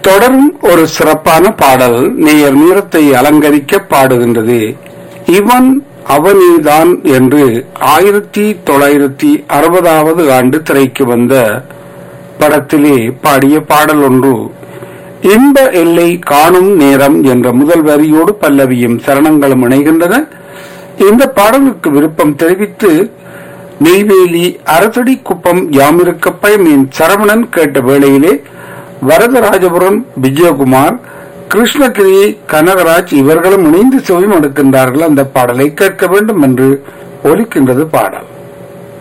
தொடரும் ஒரு சிறப்பான பாடல் நேயர் நீரத்தை அலங்கரிக்க பாடுகின்றது இவன் அவனேதான் என்று ஆயிரத்தி தொள்ளாயிரத்தி அறுபதாவது ஆண்டு திரைக்கு வந்த படத்திலே பாடிய பாடல் ஒன்று இன்ப எல்லை காணும் நேரம் என்ற முதல் வரியோடு பல்லவியும் சரணங்களும் இணைகின்றன இந்த பாடலுக்கு விருப்பம் தெரிவித்து நெய்வேலி அரசடி குப்பம் யாமிருக்க பயமின் சரவணன் கேட்ட வேளையிலே வரதராஜபுரம் விஜயகுமார் கிருஷ்ணகிரி கனகராஜ் இவர்களும் இணைந்து செவிமடுக்கின்றார்கள் அந்த பாடலை கேட்க வேண்டும் என்று ஒலிக்கின்றது பாடல்